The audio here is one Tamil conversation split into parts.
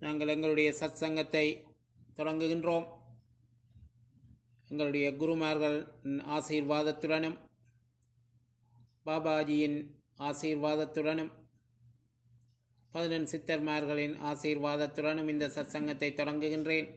நாங்கள் எங்களுடைய சத் சங்கத்தை தொடங்குகின்றோம் எங்களுடைய குருமார்கள் ஆசீர்வாதத்துடனும் பாபாஜியின் ஆசீர்வாதத்துடனும் பதினெண் சித்தர்மார்களின் ஆசீர்வாதத்துடனும் இந்த சத்சங்கத்தை தொடங்குகின்றேன்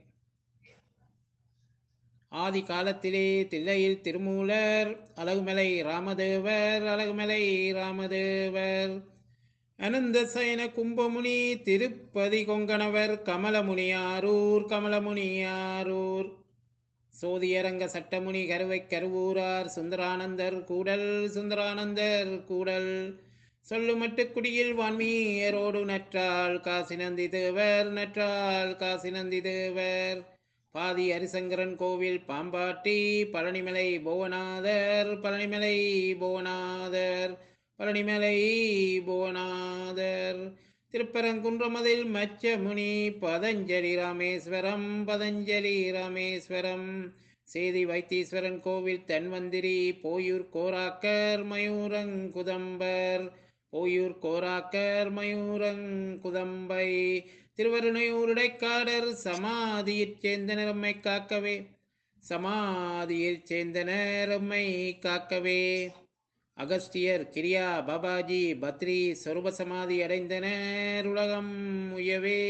ஆதி காலத்திலே தில்லையில் திருமூலர் அழகுமலை ராமதேவர் அழகுமலை ராமதேவர் அனந்த சயன கும்பமுனி திருப்பதி கொங்கணவர் கமலமுனியாரூர் கமலமுனியாரூர் சோதியரங்க சட்டமுனி கருவை கருவூரார் சுந்தரானந்தர் கூடல் சுந்தரானந்தர் கூடல் சொல்லுமட்டு குடியில் வான்மீயரோடு நற்றாள் காசி நந்தி தேவர் நற்றாள் காசி நந்தி தேவர் பாதி ஹரிசங்கரன் கோவில் பாம்பாட்டி பழனிமலை புவனாதர் பழனிமலை புவனாதர் பழனிமலை புவனாதர் திருப்பரங்குன்றமதில் மச்சமுனி பதஞ்சலி ராமேஸ்வரம் பதஞ்சலி ராமேஸ்வரம் சேதி வைத்தீஸ்வரன் கோவில் தன்வந்திரி போயூர் கோராக்கர் மயூரங்குதம்பர் போயூர் கோராக்கர் மயூரங்குதம்பை திருவருணையூருடைக்காடர் சமாதியிற் சேர்ந்த நிறம்மை காக்கவே சமாதியில் சேர்ந்த நேரம்மை காக்கவே அகஸ்தியர் கிரியா பாபாஜி பத்ரி சொருப சமாதி அடைந்தனர் உலகம் உயவே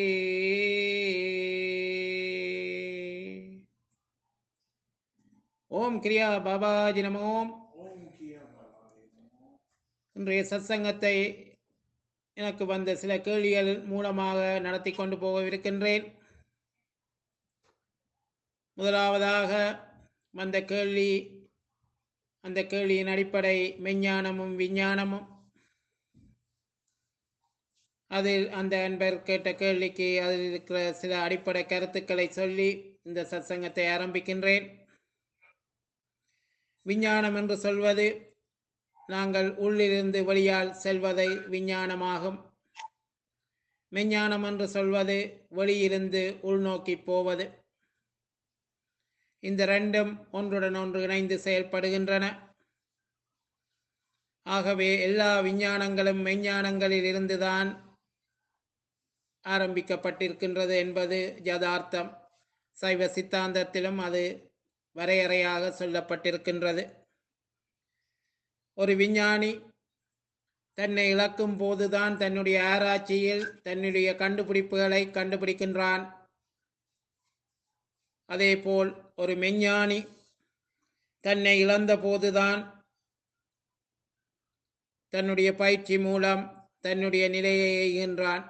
ஓம் கிரியா பாபாஜி நமோம் இன்றைய சத்சங்கத்தை எனக்கு வந்த சில கேள்விகள் மூலமாக நடத்தி கொண்டு போகவிருக்கின்றேன் முதலாவதாக வந்த கேள்வி அந்த கேள்வியின் அடிப்படை மெஞ்ஞானமும் விஞ்ஞானமும் அதில் அந்த அன்பர் கேட்ட கேள்விக்கு அதில் இருக்கிற சில அடிப்படை கருத்துக்களை சொல்லி இந்த சத்சங்கத்தை ஆரம்பிக்கின்றேன் விஞ்ஞானம் என்று சொல்வது நாங்கள் உள்ளிருந்து வெளியால் செல்வதை விஞ்ஞானமாகும் மெஞ்ஞானம் என்று சொல்வது வெளியிருந்து உள்நோக்கி போவது இந்த ரெண்டும் ஒன்றுடன் ஒன்று இணைந்து செயல்படுகின்றன ஆகவே எல்லா விஞ்ஞானங்களும் மெஞ்ஞானங்களில் இருந்துதான் ஆரம்பிக்கப்பட்டிருக்கின்றது என்பது யதார்த்தம் சைவ சித்தாந்தத்திலும் அது வரையறையாக சொல்லப்பட்டிருக்கின்றது ஒரு விஞ்ஞானி தன்னை இழக்கும் போதுதான் தன்னுடைய ஆராய்ச்சியில் தன்னுடைய கண்டுபிடிப்புகளை கண்டுபிடிக்கின்றான் அதேபோல் ஒரு மெஞ்ஞானி தன்னை இழந்த போதுதான் தன்னுடைய பயிற்சி மூலம் தன்னுடைய நிலையை எய்கின்றான்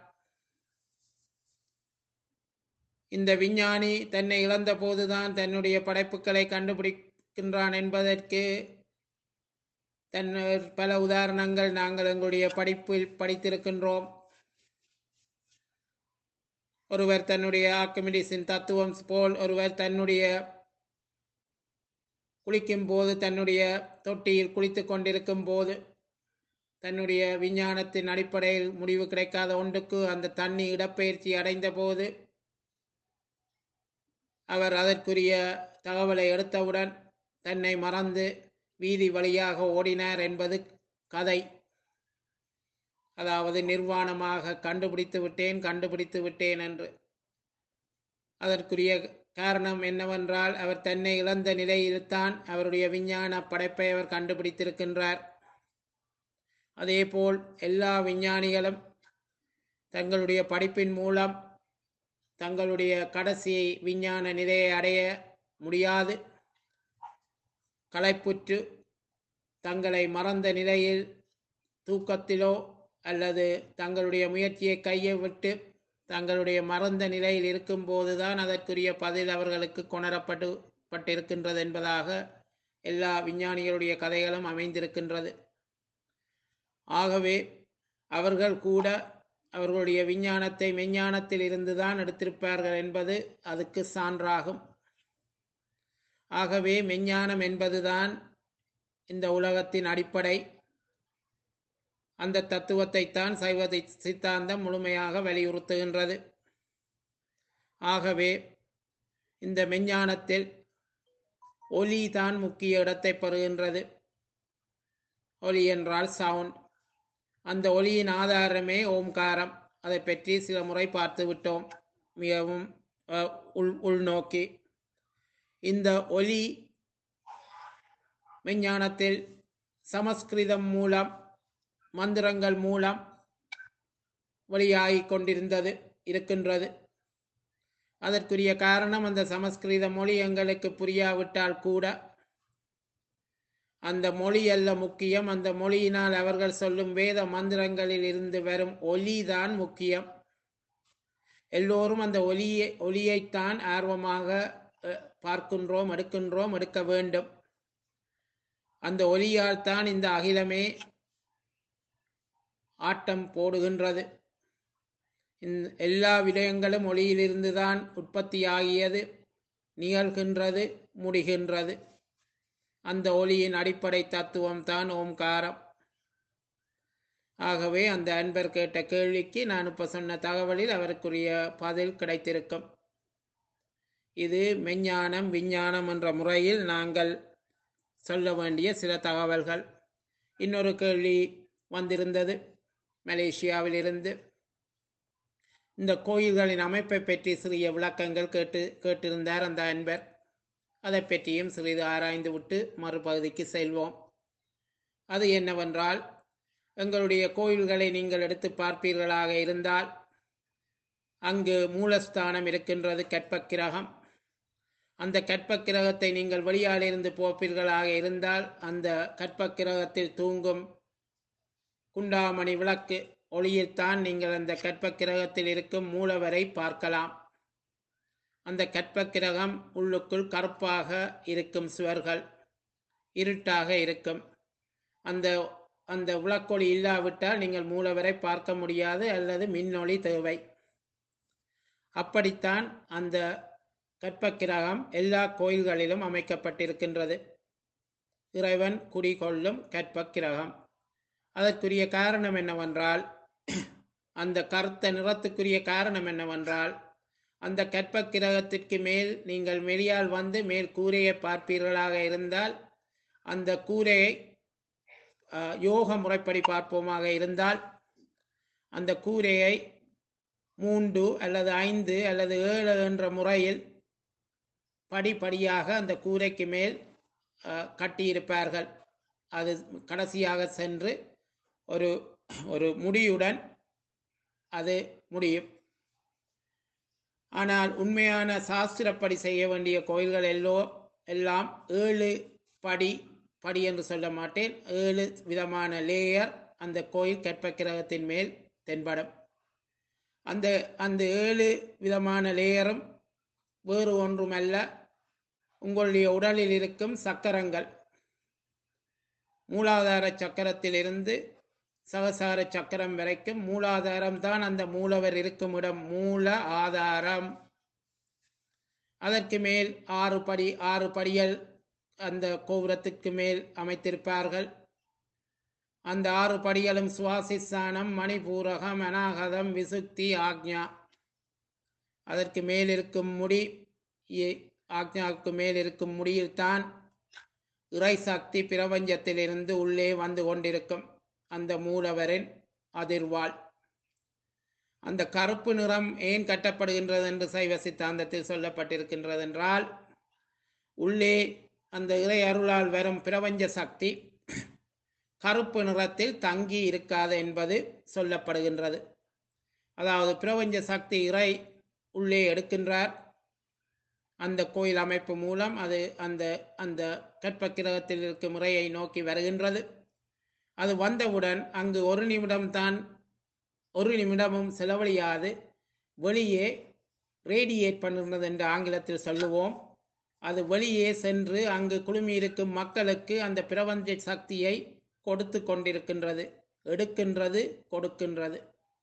இந்த விஞ்ஞானி தன்னை இழந்த போதுதான் தன்னுடைய படைப்புகளை கண்டுபிடிக்கின்றான் என்பதற்கு தன் பல உதாரணங்கள் நாங்கள் எங்களுடைய படிப்பில் படித்திருக்கின்றோம் ஒருவர் தன்னுடைய ஆர்க்கிமிடிஸின் தத்துவம் போல் ஒருவர் தன்னுடைய குளிக்கும் போது தன்னுடைய தொட்டியில் குளித்து கொண்டிருக்கும் போது தன்னுடைய விஞ்ஞானத்தின் அடிப்படையில் முடிவு கிடைக்காத ஒன்றுக்கு அந்த தண்ணி இடப்பெயர்ச்சி அடைந்த போது அவர் அதற்குரிய தகவலை எடுத்தவுடன் தன்னை மறந்து வீதி வழியாக ஓடினார் என்பது கதை அதாவது நிர்வாணமாக கண்டுபிடித்து விட்டேன் கண்டுபிடித்து விட்டேன் என்று அதற்குரிய காரணம் என்னவென்றால் அவர் தன்னை இழந்த நிலையில்தான் அவருடைய விஞ்ஞான படைப்பை அவர் கண்டுபிடித்திருக்கின்றார் அதேபோல் எல்லா விஞ்ஞானிகளும் தங்களுடைய படிப்பின் மூலம் தங்களுடைய கடைசி விஞ்ஞான நிலையை அடைய முடியாது களைப்புற்று தங்களை மறந்த நிலையில் தூக்கத்திலோ அல்லது தங்களுடைய முயற்சியை கையை விட்டு தங்களுடைய மறந்த நிலையில் இருக்கும்போதுதான் அதற்குரிய பதில் அவர்களுக்கு கொணரப்பட்டு பட்டிருக்கின்றது என்பதாக எல்லா விஞ்ஞானிகளுடைய கதைகளும் அமைந்திருக்கின்றது ஆகவே அவர்கள் கூட அவர்களுடைய விஞ்ஞானத்தை மெஞ்ஞானத்தில் இருந்துதான் எடுத்திருப்பார்கள் என்பது அதுக்கு சான்றாகும் ஆகவே மெஞ்ஞானம் என்பதுதான் இந்த உலகத்தின் அடிப்படை அந்த தத்துவத்தை தான் சைவ சித்தாந்தம் முழுமையாக வலியுறுத்துகின்றது ஆகவே இந்த மெஞ்ஞானத்தில் ஒலி தான் முக்கிய இடத்தை பெறுகின்றது ஒலி என்றால் சவுண்ட் அந்த ஒலியின் ஆதாரமே ஓம்காரம் அதை பற்றி சில முறை பார்த்து விட்டோம் மிகவும் அஹ், உள் உள்நோக்கி இந்த ஒலி விஞ்ஞானத்தில் சமஸ்கிருதம் மூலம் மந்திரங்கள் மூலம் வெளியாகிக் கொண்டிருந்தது இருக்கின்றது அதற்குரிய காரணம் அந்த சமஸ்கிருத மொழி எங்களுக்கு புரியாவிட்டால் கூட அந்த மொழி அல்ல முக்கியம் அந்த மொழியினால் அவர்கள் சொல்லும் வேத மந்திரங்களில் இருந்து வரும் ஒலிதான் முக்கியம் எல்லோரும் அந்த ஒலியை ஒலியைத்தான் ஆர்வமாக அஹ், பார்க்கின்றோம் எடுக்கின்றோம் எடுக்க வேண்டும் அந்த ஒலியால் தான் இந்த அகிலமே ஆட்டம் போடுகின்றது இந்த எல்லா விடயங்களும் ஒளியிலிருந்து தான் உற்பத்தியாகியது நிகழ்கின்றது முடிகின்றது அந்த ஒளியின் அடிப்படை தத்துவம் தான் ஓம்காரம் ஆகவே அந்த அன்பர் கேட்ட கேள்விக்கு நான் இப்ப சொன்ன தகவலில் அவருக்குரிய பதில் கிடைத்திருக்கும் இது மெஞ்ஞானம் விஞ்ஞானம் என்ற முறையில் நாங்கள் சொல்ல வேண்டிய சில தகவல்கள் இன்னொரு கேள்வி வந்திருந்தது மலேசியாவிலிருந்து இந்த கோயில்களின் அமைப்பை பற்றி சிறிய விளக்கங்கள் கேட்டு கேட்டிருந்தார் அந்த அன்பர் அதை பற்றியும் சிறிது ஆராய்ந்து விட்டு மறுபகுதிக்கு செல்வோம் அது என்னவென்றால் எங்களுடைய கோயில்களை நீங்கள் எடுத்து பார்ப்பீர்களாக இருந்தால் அங்கு மூலஸ்தானம் இருக்கின்றது கற்பக்கிரகம் அந்த கற்பக்கிரகத்தை நீங்கள் வெளியாலிருந்து போப்பீர்களாக இருந்தால் அந்த கற்பக்கிரகத்தில் தூங்கும் குண்டாமணி விளக்கு ஒளியில்தான் நீங்கள் அந்த கற்பக்கிரகத்தில் இருக்கும் மூலவரை பார்க்கலாம் அந்த கற்பக்கிரகம் உள்ளுக்குள் கருப்பாக இருக்கும் சுவர்கள் இருட்டாக இருக்கும் அந்த அந்த விளக்கொளி இல்லாவிட்டால் நீங்கள் மூலவரை பார்க்க முடியாது அல்லது மின்னொளி தேவை அப்படித்தான் அந்த கற்பக்கிரகம் எல்லா கோயில்களிலும் அமைக்கப்பட்டிருக்கின்றது இறைவன் குடிகொள்ளும் கற்பக்கிரகம் அதற்குரிய காரணம் என்னவென்றால் அந்த கருத்த நிறத்துக்குரிய காரணம் என்னவென்றால் அந்த கற்பக்கிரகத்திற்கு மேல் நீங்கள் மெரியால் வந்து மேல் கூரையை பார்ப்பீர்களாக இருந்தால் அந்த கூரையை அஹ், யோக முறைப்படி பார்ப்போமாக இருந்தால் அந்த கூரையை மூன்று அல்லது ஐந்து அல்லது ஏழு என்ற முறையில் படிப்படியாக அந்த கூரைக்கு மேல் அஹ், கட்டியிருப்பார்கள் அது கடைசியாக சென்று ஒரு ஒரு முடியுடன் அது முடியும் ஆனால் உண்மையான சாஸ்திரப்படி செய்ய வேண்டிய கோயில்கள் எல்லோ எல்லாம் ஏழு படி படி என்று சொல்ல மாட்டேன் ஏழு விதமான லேயர் அந்த கோயில் கற்பக்கிரகத்தின் மேல் தென்படும் அந்த அந்த ஏழு விதமான லேயரும் வேறு ஒன்றுமல்ல உங்களுடைய உடலில் இருக்கும் சக்கரங்கள் மூலாதார சக்கரத்திலிருந்து சகசார சக்கரம் வரைக்கும் மூலாதாரம் தான் அந்த மூலவர் இருக்கும் இடம் மூல ஆதாரம் அதற்கு மேல் ஆறு படி ஆறு படிகள் அந்த கோபுரத்துக்கு மேல் அமைத்திருப்பார்கள் அந்த ஆறு படிகளும் சுவாசிஸ்தானம் மணிபூரகம் அநாகதம் விசுக்தி ஆக்ஞா அதற்கு மேல் இருக்கும் முடி இ- ஆக்ஞாவுக்கு மேல் இருக்கும் முடியில்தான் இறை சக்தி பிரபஞ்சத்திலிருந்து உள்ளே வந்து கொண்டிருக்கும் அந்த மூலவரின் அதிர்வாள் அந்த கருப்பு நிறம் ஏன் கட்டப்படுகின்றது என்று சைவ சித்தாந்தத்தில் சொல்லப்பட்டிருக்கின்றது என்றால் உள்ளே அந்த இறை அருளால் வரும் பிரபஞ்ச சக்தி கருப்பு நிறத்தில் தங்கி இருக்காது என்பது சொல்லப்படுகின்றது அதாவது பிரபஞ்ச சக்தி இறை உள்ளே எடுக்கின்றார் அந்த கோயில் அமைப்பு மூலம் அது அந்த அந்த கற்பக்கிரகத்தில் இருக்கும் முறையை நோக்கி வருகின்றது அது வந்தவுடன் அங்கு ஒரு நிமிடம்தான் ஒரு நிமிடமும் செலவழியாது வெளியே ரேடியேட் பண்ணுகிறது என்று ஆங்கிலத்தில் சொல்லுவோம் அது வெளியே சென்று அங்கு குழுமியிருக்கும் மக்களுக்கு அந்த பிரபஞ்ச சக்தியை கொடுத்து கொண்டிருக்கின்றது எடுக்கின்றது கொடுக்கின்றது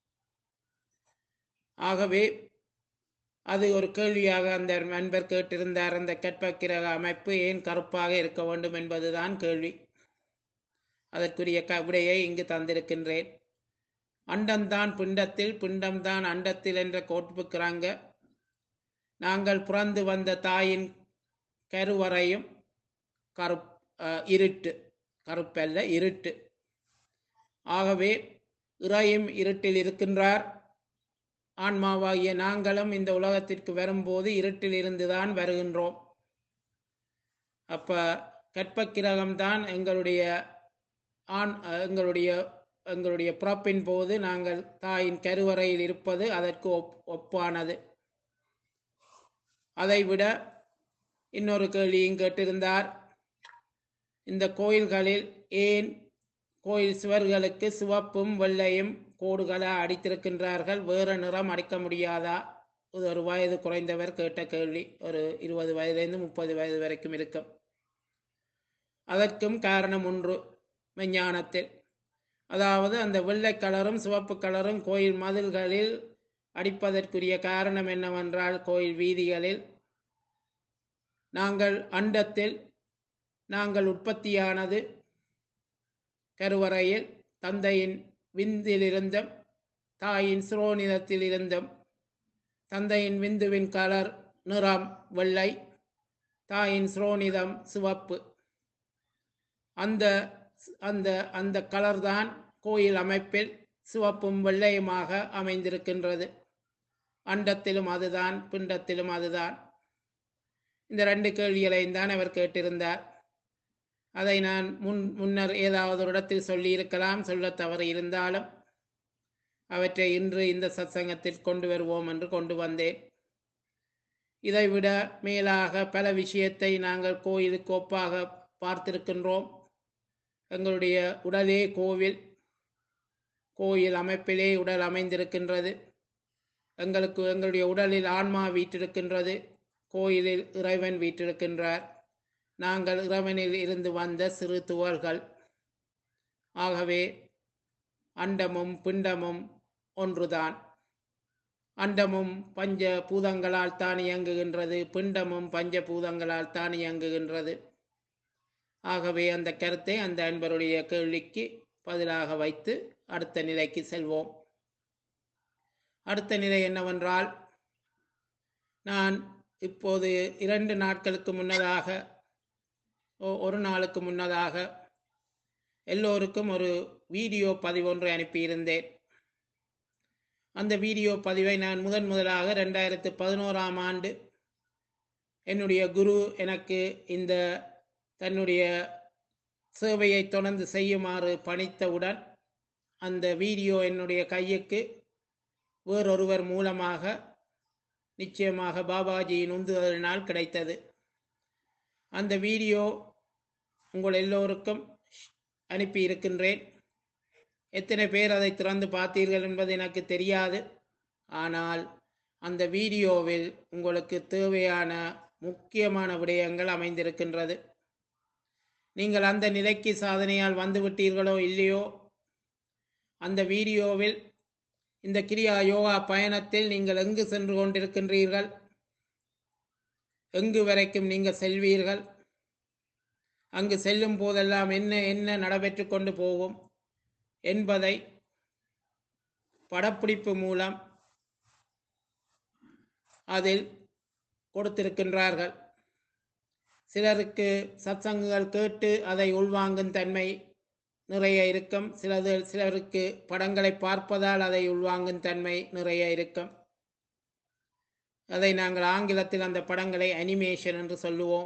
ஆகவே அது ஒரு கேள்வியாக அந்த நண்பர் கேட்டிருந்தார் அந்த கற்பக்கிரக அமைப்பு ஏன் கருப்பாக இருக்க வேண்டும் என்பதுதான் கேள்வி அதற்குரிய க விடையை இங்கு தந்திருக்கின்றேன் அண்டம்தான் பிண்டத்தில் பிண்டம்தான் அண்டத்தில் என்ற கோட்புக்கிறாங்க நாங்கள் பிறந்து வந்த தாயின் கருவறையும் கருப் அஹ், இருட்டு கருப்பல்ல இருட்டு ஆகவே இறையும் இருட்டில் இருக்கின்றார் ஆன்மாவாகிய நாங்களும் இந்த உலகத்திற்கு வரும்போது இருட்டில் இருந்துதான் வருகின்றோம் அப்ப கற்பக்கிரகம்தான் எங்களுடைய ஆண் எங்களுடைய எங்களுடைய பிறப்பின் போது நாங்கள் தாயின் கருவறையில் இருப்பது அதற்கு ஒப் ஒப்பானது அதைவிட இன்னொரு கேள்வியும் கேட்டிருந்தார் இந்த கோயில்களில் ஏன் கோயில் சுவர்களுக்கு சிவப்பும் வெள்ளையும் கோடுகளை அடித்திருக்கின்றார்கள் வேறு நிறம் அடிக்க முடியாதா இது ஒரு வயது குறைந்தவர் கேட்ட கேள்வி ஒரு இருபது வயதிலிருந்து முப்பது வயது வரைக்கும் இருக்கும் அதற்கும் காரணம் ஒன்று விஞ்ஞானத்தில் அதாவது அந்த வெள்ளை கலரும் சிவப்பு கலரும் கோயில் மதில்களில் அடிப்பதற்குரிய காரணம் என்னவென்றால் கோயில் வீதிகளில் நாங்கள் அண்டத்தில் நாங்கள் உற்பத்தியானது கருவறையில் தந்தையின் விந்திலிருந்தும் தாயின் சிரோனிதத்தில் இருந்தும் தந்தையின் விந்துவின் கலர் நிறம் வெள்ளை தாயின் சிரோனிதம் சிவப்பு அந்த அந்த அந்த கலர் தான் கோயில் அமைப்பில் சிவப்பும் வெள்ளையுமாக அமைந்திருக்கின்றது அண்டத்திலும் அதுதான் பிண்டத்திலும் அதுதான் இந்த ரெண்டு கேள்விகளையும் தான் அவர் கேட்டிருந்தார் அதை நான் முன் முன்னர் ஏதாவது ஒரு இடத்தில் சொல்லியிருக்கலாம் சொல்ல தவறு இருந்தாலும் அவற்றை இன்று இந்த சத்சங்கத்தில் கொண்டு வருவோம் என்று கொண்டு வந்தேன் இதைவிட மேலாக பல விஷயத்தை நாங்கள் கோயிலுக்கு ஒப்பாக பார்த்திருக்கின்றோம் எங்களுடைய உடலே கோவில் கோயில் அமைப்பிலே உடல் அமைந்திருக்கின்றது எங்களுக்கு எங்களுடைய உடலில் ஆன்மா வீற்றிருக்கின்றது கோயிலில் இறைவன் வீற்றிருக்கின்றார் நாங்கள் இறைவனில் இருந்து வந்த சிறு துவல்கள் ஆகவே அண்டமும் பிண்டமும் ஒன்றுதான் அண்டமும் பஞ்ச பூதங்களால் தான் இயங்குகின்றது பிண்டமும் பஞ்ச பூதங்களால் தான் இயங்குகின்றது ஆகவே அந்த கருத்தை அந்த அன்பருடைய கேள்விக்கு பதிலாக வைத்து அடுத்த நிலைக்கு செல்வோம் அடுத்த நிலை என்னவென்றால் நான் இப்போது இரண்டு நாட்களுக்கு முன்னதாக ஒ- ஒரு நாளுக்கு முன்னதாக எல்லோருக்கும் ஒரு வீடியோ பதிவொன்றை அனுப்பியிருந்தேன் அந்த வீடியோ பதிவை நான் முதன் முதலாக ரெண்டாயிரத்து பதினோராம் ஆண்டு என்னுடைய குரு எனக்கு இந்த தன்னுடைய சேவையை தொடர்ந்து செய்யுமாறு பணித்தவுடன் அந்த வீடியோ என்னுடைய கையுக்கு வேறொருவர் மூலமாக நிச்சயமாக பாபாஜியின் உந்துதலினால் கிடைத்தது அந்த வீடியோ உங்கள் எல்லோருக்கும் அனுப்பி இருக்கின்றேன் எத்தனை பேர் அதை திறந்து பார்த்தீர்கள் என்பது எனக்கு தெரியாது ஆனால் அந்த வீடியோவில் உங்களுக்கு தேவையான முக்கியமான விடயங்கள் அமைந்திருக்கின்றது நீங்கள் அந்த நிலைக்கு சாதனையால் வந்து விட்டீர்களோ இல்லையோ அந்த வீடியோவில் இந்த கிரியா யோகா பயணத்தில் நீங்கள் எங்கு சென்று கொண்டிருக்கின்றீர்கள் எங்கு வரைக்கும் நீங்கள் செல்வீர்கள் அங்கு செல்லும் போதெல்லாம் என்ன என்ன நடைபெற்று கொண்டு போகும் என்பதை படப்பிடிப்பு மூலம் அதில் கொடுத்திருக்கின்றார்கள் சிலருக்கு சத்சங்குகள் கேட்டு அதை உள்வாங்கும் தன்மை நிறைய இருக்கும் சிலது சிலருக்கு படங்களை பார்ப்பதால் அதை உள்வாங்கும் தன்மை நிறைய இருக்கும் அதை நாங்கள் ஆங்கிலத்தில் அந்த படங்களை அனிமேஷன் என்று சொல்லுவோம்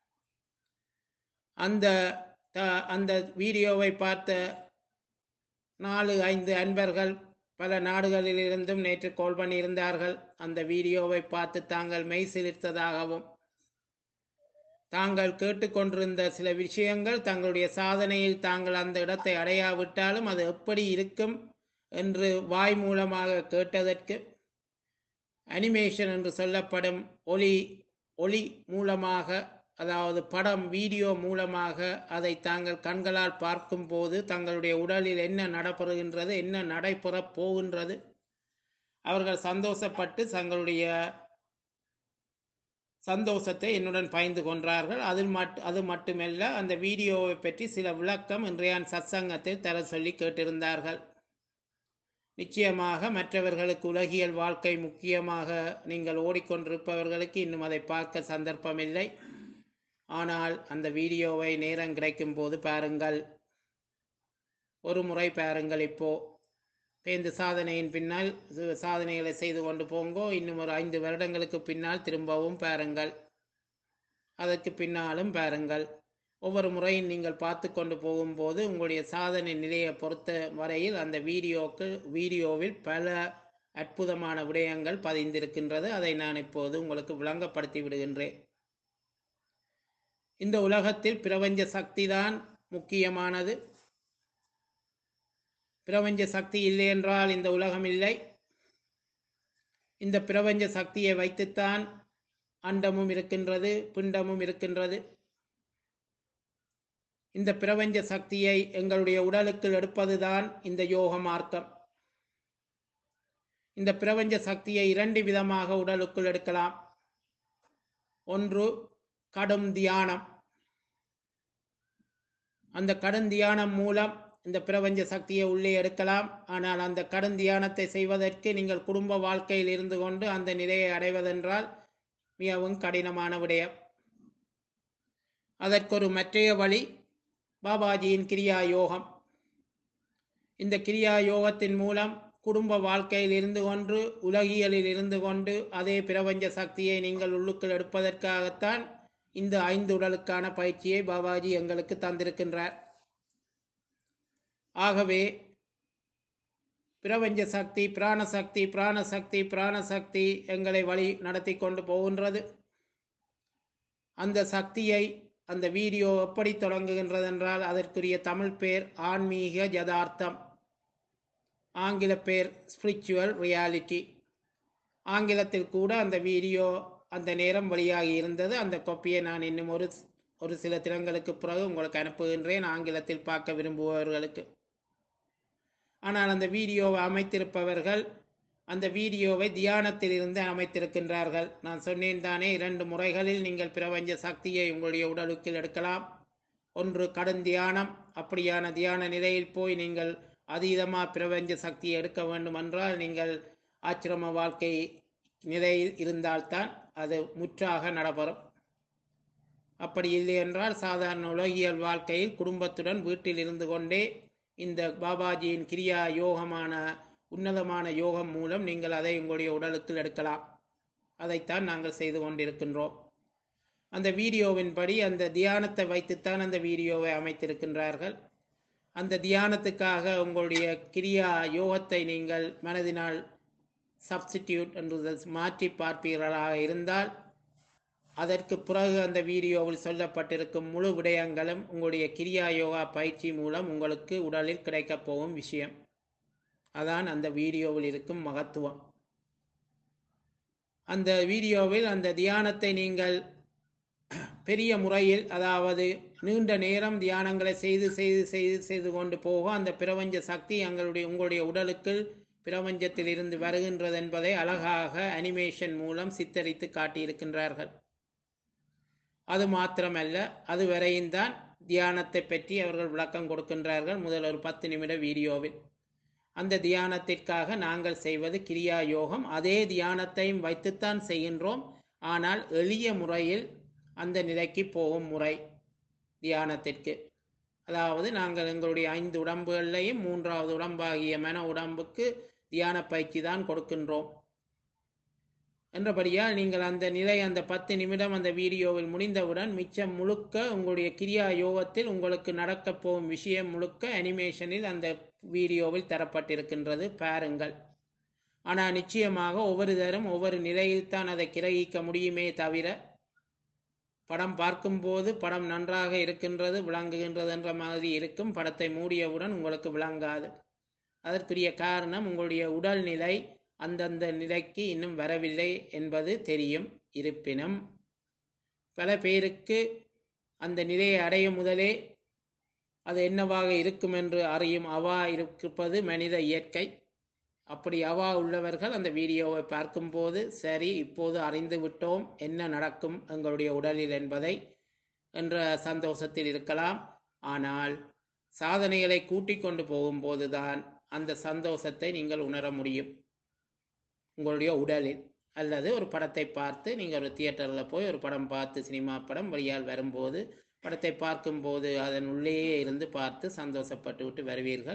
அந்த த- அந்த வீடியோவை பார்த்த நாலு ஐந்து அன்பர்கள் பல நாடுகளிலிருந்தும் நேற்று கால் பண்ணியிருந்தார்கள் அந்த வீடியோவை பார்த்து தாங்கள் மெய் சிலிர்த்ததாகவும் தாங்கள் கேட்டுக்கொண்டிருந்த சில விஷயங்கள் தங்களுடைய சாதனையில் தாங்கள் அந்த இடத்தை அடையாவிட்டாலும் அது எப்படி இருக்கும் என்று வாய் மூலமாக கேட்டதற்கு அனிமேஷன் என்று சொல்லப்படும் ஒளி ஒளி மூலமாக அதாவது படம் வீடியோ மூலமாக அதை தாங்கள் கண்களால் பார்க்கும்போது தங்களுடைய உடலில் என்ன நடைபெறுகின்றது என்ன நடைபெறப் போகின்றது அவர்கள் சந்தோஷப்பட்டு தங்களுடைய சந்தோஷத்தை என்னுடன் பகிர்ந்து கொண்டார்கள் அதில் மட் அது மட்டுமல்ல அந்த வீடியோவை பற்றி சில விளக்கம் இன்றைய சத்சங்கத்தில் தர சொல்லி கேட்டிருந்தார்கள் நிச்சயமாக மற்றவர்களுக்கு உலகியல் வாழ்க்கை முக்கியமாக நீங்கள் ஓடிக்கொண்டிருப்பவர்களுக்கு இன்னும் அதை பார்க்க சந்தர்ப்பமில்லை ஆனால் அந்த வீடியோவை நேரம் கிடைக்கும் போது பாருங்கள் ஒரு முறை பாருங்கள் இப்போ பேருந்து சாதனையின் பின்னால் சு- சாதனைகளை செய்து கொண்டு போங்கோ இன்னும் ஒரு ஐந்து வருடங்களுக்கு பின்னால் திரும்பவும் பாருங்கள் அதற்கு பின்னாலும் பாருங்கள் ஒவ்வொரு முறையும் நீங்கள் பார்த்து கொண்டு போகும்போது உங்களுடைய சாதனை நிலையை பொறுத்த வரையில் அந்த வீடியோக்கு வீடியோவில் பல அற்புதமான விடயங்கள் பதிந்திருக்கின்றது அதை நான் இப்போது உங்களுக்கு விளங்கப்படுத்தி விடுகின்றேன் இந்த உலகத்தில் பிரபஞ்ச சக்தி தான் முக்கியமானது பிரபஞ்ச சக்தி இல்லை என்றால் இந்த உலகம் இல்லை இந்த பிரபஞ்ச சக்தியை வைத்துத்தான் அண்டமும் இருக்கின்றது பிண்டமும் இருக்கின்றது இந்த பிரபஞ்ச சக்தியை எங்களுடைய உடலுக்குள் எடுப்பதுதான் இந்த யோக மார்க்கம் இந்த பிரபஞ்ச சக்தியை இரண்டு விதமாக உடலுக்குள் எடுக்கலாம் ஒன்று கடும் தியானம் அந்த கடும் தியானம் மூலம் இந்த பிரபஞ்ச சக்தியை உள்ளே எடுக்கலாம் ஆனால் அந்த கடும் தியானத்தை செய்வதற்கு நீங்கள் குடும்ப வாழ்க்கையில் இருந்து கொண்டு அந்த நிலையை அடைவதென்றால் மிகவும் கடினமான விடயம் அதற்கொரு மற்றைய வழி பாபாஜியின் கிரியா யோகம் இந்த கிரியா யோகத்தின் மூலம் குடும்ப வாழ்க்கையில் இருந்து கொண்டு உலகியலில் இருந்து கொண்டு அதே பிரபஞ்ச சக்தியை நீங்கள் உள்ளுக்குள் எடுப்பதற்காகத்தான் இந்த ஐந்து உடலுக்கான பயிற்சியை பாபாஜி எங்களுக்கு தந்திருக்கின்றார் ஆகவே பிரபஞ்ச சக்தி பிராணசக்தி பிராணசக்தி பிராணசக்தி எங்களை வழி நடத்தி கொண்டு போகின்றது அந்த சக்தியை அந்த வீடியோ எப்படி தொடங்குகின்றது என்றால் அதற்குரிய தமிழ் பேர் ஆன்மீக யதார்த்தம் ஆங்கில பேர் ஸ்பிரிச்சுவல் ரியாலிட்டி ஆங்கிலத்தில் கூட அந்த வீடியோ அந்த நேரம் வெளியாகி இருந்தது அந்த கொப்பியை நான் இன்னும் ஒரு ஒரு சில தினங்களுக்கு பிறகு உங்களுக்கு அனுப்புகின்றேன் ஆங்கிலத்தில் பார்க்க விரும்புபவர்களுக்கு ஆனால் அந்த வீடியோவை அமைத்திருப்பவர்கள் அந்த வீடியோவை தியானத்தில் இருந்து அமைத்திருக்கின்றார்கள் நான் சொன்னேன் தானே இரண்டு முறைகளில் நீங்கள் பிரபஞ்ச சக்தியை உங்களுடைய உடலுக்குள் எடுக்கலாம் ஒன்று கடும் தியானம் அப்படியான தியான நிலையில் போய் நீங்கள் அதீதமாக பிரபஞ்ச சக்தியை எடுக்க வேண்டும் என்றால் நீங்கள் ஆச்சிரம வாழ்க்கை நிலையில் இருந்தால்தான் அது முற்றாக நடைபெறும் அப்படி இல்லை என்றால் சாதாரண உலகியல் வாழ்க்கையில் குடும்பத்துடன் வீட்டில் இருந்து கொண்டே இந்த பாபாஜியின் கிரியா யோகமான உன்னதமான யோகம் மூலம் நீங்கள் அதை உங்களுடைய உடலுக்குள் எடுக்கலாம் அதைத்தான் நாங்கள் செய்து கொண்டிருக்கின்றோம் அந்த வீடியோவின்படி அந்த தியானத்தை வைத்துத்தான் அந்த வீடியோவை அமைத்திருக்கின்றார்கள் அந்த தியானத்துக்காக உங்களுடைய கிரியா யோகத்தை நீங்கள் மனதினால் சப்ஸ்டிடியூட் என்று மாற்றி பார்ப்பீர்களாக இருந்தால் அதற்கு பிறகு அந்த வீடியோவில் சொல்லப்பட்டிருக்கும் முழு விடயங்களும் உங்களுடைய கிரியா யோகா பயிற்சி மூலம் உங்களுக்கு உடலில் கிடைக்கப் போகும் விஷயம் அதான் அந்த வீடியோவில் இருக்கும் மகத்துவம் அந்த வீடியோவில் அந்த தியானத்தை நீங்கள் பெரிய முறையில் அதாவது நீண்ட நேரம் தியானங்களை செய்து செய்து செய்து செய்து கொண்டு போக அந்த பிரபஞ்ச சக்தி எங்களுடைய உங்களுடைய உடலுக்குள் பிரபஞ்சத்தில் இருந்து வருகின்றது என்பதை அழகாக அனிமேஷன் மூலம் சித்தரித்து காட்டியிருக்கின்றார்கள் அது மாத்திரமல்ல அது வரையும் தான் தியானத்தை பற்றி அவர்கள் விளக்கம் கொடுக்கின்றார்கள் முதல் ஒரு பத்து நிமிட வீடியோவில் அந்த தியானத்திற்காக நாங்கள் செய்வது கிரியா யோகம் அதே தியானத்தையும் வைத்துத்தான் செய்கின்றோம் ஆனால் எளிய முறையில் அந்த நிலைக்கு போகும் முறை தியானத்திற்கு அதாவது நாங்கள் எங்களுடைய ஐந்து உடம்புகளையும் மூன்றாவது உடம்பாகிய மன உடம்புக்கு தியான பயிற்சி தான் கொடுக்கின்றோம் என்றபடியால் நீங்கள் அந்த நிலை அந்த பத்து நிமிடம் அந்த வீடியோவில் முடிந்தவுடன் மிச்சம் முழுக்க உங்களுடைய கிரியா யோகத்தில் உங்களுக்கு நடக்கப் போகும் விஷயம் முழுக்க அனிமேஷனில் அந்த வீடியோவில் தரப்பட்டிருக்கின்றது பாருங்கள் ஆனால் நிச்சயமாக ஒவ்வொரு தரம் ஒவ்வொரு நிலையில் தான் அதை கிரகிக்க முடியுமே தவிர படம் பார்க்கும்போது படம் நன்றாக இருக்கின்றது விளங்குகின்றது என்ற மாதிரி இருக்கும் படத்தை மூடியவுடன் உங்களுக்கு விளங்காது அதற்குரிய காரணம் உங்களுடைய உடல் நிலை அந்தந்த நிலைக்கு இன்னும் வரவில்லை என்பது தெரியும் இருப்பினும் பல பேருக்கு அந்த நிலையை அடையும் முதலே அது என்னவாக இருக்கும் என்று அறியும் அவா இருப்பது மனித இயற்கை அப்படி அவா உள்ளவர்கள் அந்த வீடியோவை பார்க்கும்போது சரி இப்போது அறிந்து விட்டோம் என்ன நடக்கும் எங்களுடைய உடலில் என்பதை என்ற சந்தோஷத்தில் இருக்கலாம் ஆனால் சாதனைகளை கூட்டிக் கொண்டு போகும்போதுதான் அந்த சந்தோஷத்தை நீங்கள் உணர முடியும் உங்களுடைய உடலில் அல்லது ஒரு படத்தை பார்த்து நீங்கள் ஒரு தியேட்டரில் போய் ஒரு படம் பார்த்து சினிமா படம் வழியால் வரும்போது படத்தை பார்க்கும்போது அதன் உள்ளேயே இருந்து பார்த்து சந்தோஷப்பட்டு விட்டு வருவீர்கள்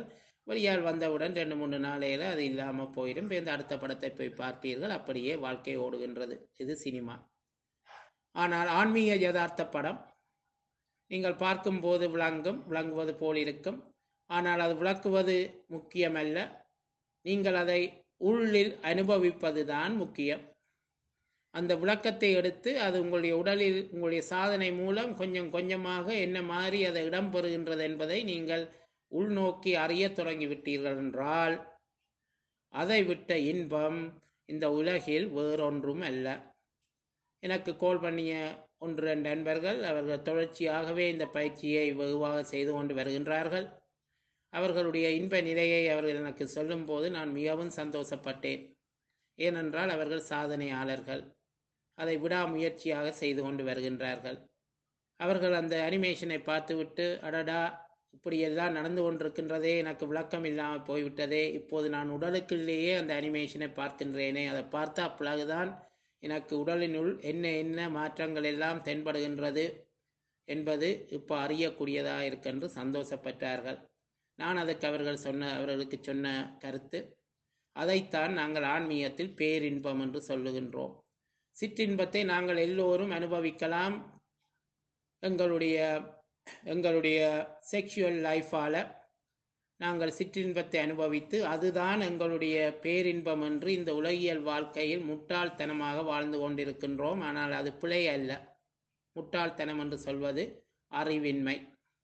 வெளியால் வந்தவுடன் ரெண்டு மூணு நாளையில அது இல்லாமல் போயிடும் இந்த அடுத்த படத்தை போய் பார்ப்பீர்கள் அப்படியே வாழ்க்கை ஓடுகின்றது இது சினிமா ஆனால் ஆன்மீக யதார்த்த படம் நீங்கள் பார்க்கும்போது விளங்கும் விளங்குவது போல் இருக்கும் ஆனால் அது விளக்குவது முக்கியமல்ல நீங்கள் அதை உள்ளில் அனுபவிப்பதுதான் முக்கியம் அந்த விளக்கத்தை எடுத்து அது உங்களுடைய உடலில் உங்களுடைய சாதனை மூலம் கொஞ்சம் கொஞ்சமாக என்ன மாதிரி அதை இடம்பெறுகின்றது என்பதை நீங்கள் உள்நோக்கி அறியத் தொடங்கிவிட்டீர்கள் என்றால் அதை விட்ட இன்பம் இந்த உலகில் வேறொன்றும் அல்ல எனக்கு கோல் பண்ணிய ஒன்று ரெண்டு நண்பர்கள் அவர்கள் தொடர்ச்சியாகவே இந்த பயிற்சியை வெகுவாக செய்து கொண்டு வருகின்றார்கள் அவர்களுடைய இன்ப நிலையை அவர்கள் எனக்கு சொல்லும்போது நான் மிகவும் சந்தோஷப்பட்டேன் ஏனென்றால் அவர்கள் சாதனையாளர்கள் அதை விடாமுயற்சியாக செய்து கொண்டு வருகின்றார்கள் அவர்கள் அந்த அனிமேஷனை பார்த்துவிட்டு அடடா இப்படியெல்லாம் நடந்து கொண்டிருக்கின்றதே எனக்கு விளக்கம் இல்லாமல் போய்விட்டதே இப்போது நான் உடலுக்குள்ளேயே அந்த அனிமேஷனை பார்க்கின்றேனே அதை பார்த்தா பிறகுதான் எனக்கு உடலினுள் என்ன என்ன மாற்றங்கள் எல்லாம் தென்படுகின்றது என்பது இப்போ அறியக்கூடியதாக இருக்கென்று சந்தோஷப்பட்டார்கள் நான் அதுக்கு அவர்கள் சொன்ன அவர்களுக்கு சொன்ன கருத்து அதைத்தான் நாங்கள் ஆன்மீகத்தில் பேரின்பம் என்று சொல்லுகின்றோம் சிற்றின்பத்தை நாங்கள் எல்லோரும் அனுபவிக்கலாம் எங்களுடைய எங்களுடைய செக்ஷுவல் லைஃபால நாங்கள் சிற்றின்பத்தை அனுபவித்து அதுதான் எங்களுடைய பேரின்பம் என்று இந்த உலகியல் வாழ்க்கையில் முட்டாள்தனமாக வாழ்ந்து கொண்டிருக்கின்றோம் ஆனால் அது பிழை அல்ல முட்டாள்தனம் என்று சொல்வது அறிவின்மை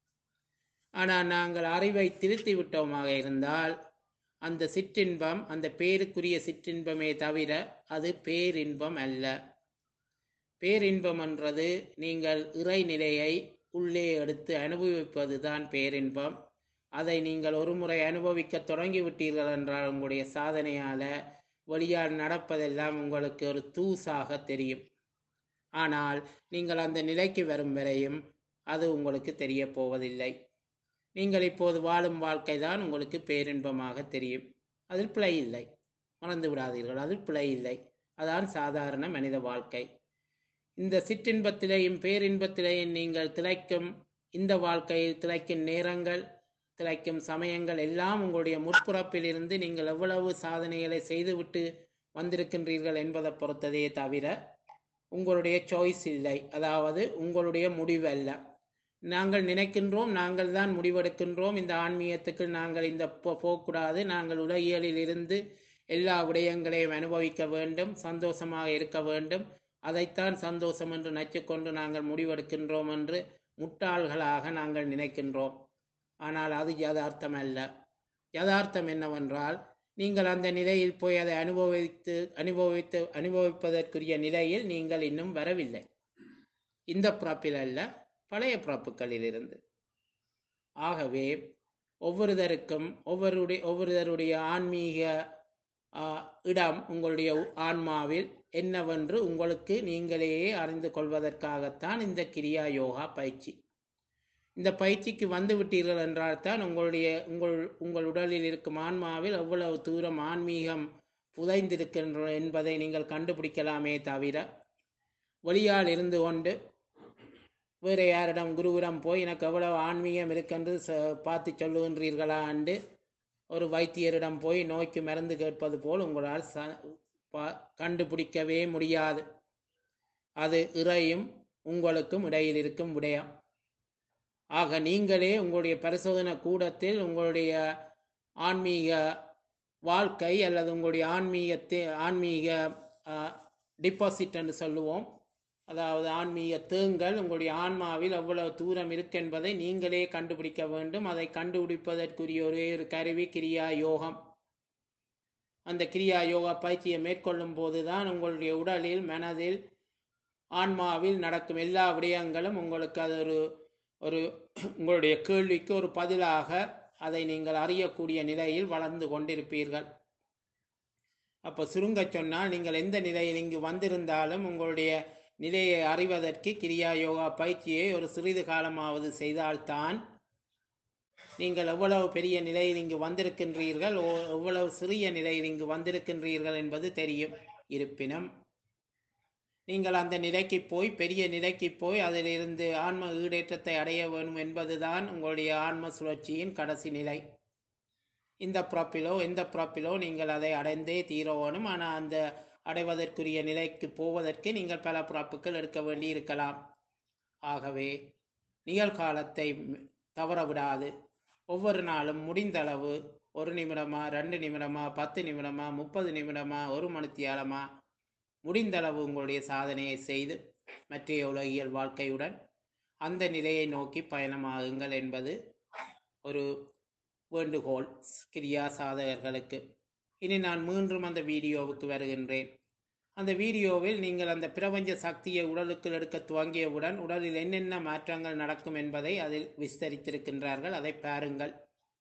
ஆனால் நாங்கள் அறிவை திருத்தி விட்டோமாக இருந்தால் அந்த சிற்றின்பம் அந்த பேருக்குரிய சிற்றின்பமே தவிர அது பேரின்பம் அல்ல பேரின்பம் என்றது நீங்கள் இறைநிலையை உள்ளே எடுத்து அனுபவிப்பதுதான் பேரின்பம் அதை நீங்கள் ஒரு முறை அனுபவிக்க தொடங்கிவிட்டீர்கள் என்றால் உங்களுடைய சாதனையால வெளியால் நடப்பதெல்லாம் உங்களுக்கு ஒரு தூசாக தெரியும் ஆனால் நீங்கள் அந்த நிலைக்கு வரும் வரையும் அது உங்களுக்கு தெரிய போவதில்லை நீங்கள் இப்போது வாழும் வாழ்க்கை தான் உங்களுக்கு பேரின்பமாக தெரியும் அதில் பிழை இல்லை மறந்து விடாதீர்கள் அதில் பிழை இல்லை அதான் சாதாரண மனித வாழ்க்கை இந்த சிற்றின்பத்திலேயும் பேரின்பத்திலேயும் நீங்கள் திளைக்கும் இந்த வாழ்க்கையில் திளைக்கும் நேரங்கள் திளைக்கும் சமயங்கள் எல்லாம் உங்களுடைய முற்புறப்பிலிருந்து நீங்கள் எவ்வளவு சாதனைகளை செய்துவிட்டு வந்திருக்கின்றீர்கள் என்பதை பொறுத்ததே தவிர உங்களுடைய சாய்ஸ் இல்லை அதாவது உங்களுடைய முடிவு அல்ல நாங்கள் நினைக்கின்றோம் நாங்கள் தான் முடிவெடுக்கின்றோம் இந்த ஆன்மீகத்துக்கு நாங்கள் இந்த போ போகக்கூடாது நாங்கள் உலகியலில் இருந்து எல்லா விடயங்களையும் அனுபவிக்க வேண்டும் சந்தோஷமாக இருக்க வேண்டும் அதைத்தான் சந்தோஷம் என்று நச்சுக்கொண்டு நாங்கள் முடிவெடுக்கின்றோம் என்று முட்டாள்களாக நாங்கள் நினைக்கின்றோம் ஆனால் அது யதார்த்தம் அல்ல யதார்த்தம் என்னவென்றால் நீங்கள் அந்த நிலையில் போய் அதை அனுபவித்து அனுபவித்து அனுபவிப்பதற்குரிய நிலையில் நீங்கள் இன்னும் வரவில்லை இந்த பிறப்பில் அல்ல பழைய பிறப்புகளில் இருந்து ஆகவே ஒவ்வொருதருக்கும் ஒவ்வொருடைய ஒவ்வொருதருடைய ஆன்மீக ஆ, இடம் உங்களுடைய ஆன்மாவில் என்னவென்று உங்களுக்கு நீங்களே அறிந்து கொள்வதற்காகத்தான் இந்த கிரியா யோகா பயிற்சி இந்த பயிற்சிக்கு வந்து விட்டீர்கள் என்றால் தான் உங்களுடைய உங்கள் உங்கள் உடலில் இருக்கும் ஆன்மாவில் எவ்வளவு தூரம் ஆன்மீகம் புதைந்திருக்கின்ற என்பதை நீங்கள் கண்டுபிடிக்கலாமே தவிர வெளியால் இருந்து கொண்டு வேறு யாரிடம் குருவிடம் போய் எனக்கு எவ்வளவு ஆன்மீகம் இருக்கென்று ச பார்த்து சொல்லுகின்றீர்களா என்று ஒரு வைத்தியரிடம் போய் நோய்க்கு மருந்து கேட்பது போல் உங்களால் ச பா- கண்டுபிடிக்கவே முடியாது அது இறையும் உங்களுக்கும் இடையில் இருக்கும் விடயம் ஆக நீங்களே உங்களுடைய பரிசோதனை கூடத்தில் உங்களுடைய ஆன்மீக வாழ்க்கை அல்லது உங்களுடைய ஆன்மீகத்தை ஆன்மீக டிபாசிட் என்று சொல்லுவோம் அதாவது ஆன்மீக தேங்கள் உங்களுடைய ஆன்மாவில் எவ்வளவு தூரம் இருக்கு என்பதை நீங்களே கண்டுபிடிக்க வேண்டும் அதை கண்டுபிடிப்பதற்குரிய ஒரே ஒரு கருவி கிரியா யோகம் அந்த கிரியா யோகா பயிற்சியை மேற்கொள்ளும் போதுதான் உங்களுடைய உடலில் மனதில் ஆன்மாவில் நடக்கும் எல்லா விடயங்களும் உங்களுக்கு அது ஒரு ஒரு உங்களுடைய கேள்விக்கு ஒரு பதிலாக அதை நீங்கள் அறியக்கூடிய நிலையில் வளர்ந்து கொண்டிருப்பீர்கள் அப்போ சுருங்கச் சொன்னால் நீங்கள் எந்த நிலையில் இங்கு வந்திருந்தாலும் உங்களுடைய நிலையை அறிவதற்கு கிரியா யோகா பயிற்சியை ஒரு சிறிது காலமாவது செய்தால்தான் நீங்கள் எவ்வளவு பெரிய நிலையில் இங்கு வந்திருக்கின்றீர்கள் ஓ- எவ்வளவு சிறிய நிலையில் இங்கு வந்திருக்கின்றீர்கள் என்பது தெரியும் இருப்பினும் நீங்கள் அந்த நிலைக்கு போய் பெரிய நிலைக்கு போய் அதிலிருந்து ஆன்ம ஈடேற்றத்தை அடைய வேண்டும் என்பதுதான் உங்களுடைய ஆன்ம சுழற்சியின் கடைசி நிலை இந்த பிறப்பிலோ எந்த பிறப்பிலோ நீங்கள் அதை அடைந்தே தீர வேணும் ஆனால் அந்த அடைவதற்குரிய நிலைக்கு போவதற்கு நீங்கள் பல பிறப்புகள் எடுக்க வேண்டி இருக்கலாம் ஆகவே நிகழ்காலத்தை ம்- தவற விடாது ஒவ்வொரு நாளும் முடிந்தளவு ஒரு நிமிடமா ரெண்டு நிமிடமா பத்து நிமிடமா முப்பது நிமிடமா ஒரு மணித்தியாலமா முடிந்தளவு உங்களுடைய சாதனையை செய்து மற்றைய உலகியல் வாழ்க்கையுடன் அந்த நிலையை நோக்கி பயணமாகுங்கள் என்பது ஒரு வேண்டுகோள் கிரியா சாதகர்களுக்கு இனி நான் மீண்டும் அந்த வீடியோவுக்கு வருகின்றேன் அந்த வீடியோவில் நீங்கள் அந்த பிரபஞ்ச சக்தியை உடலுக்குள் எடுக்க துவங்கியவுடன் உடலில் என்னென்ன மாற்றங்கள் நடக்கும் என்பதை அதில் விஸ்தரித்திருக்கின்றார்கள் அதை பாருங்கள்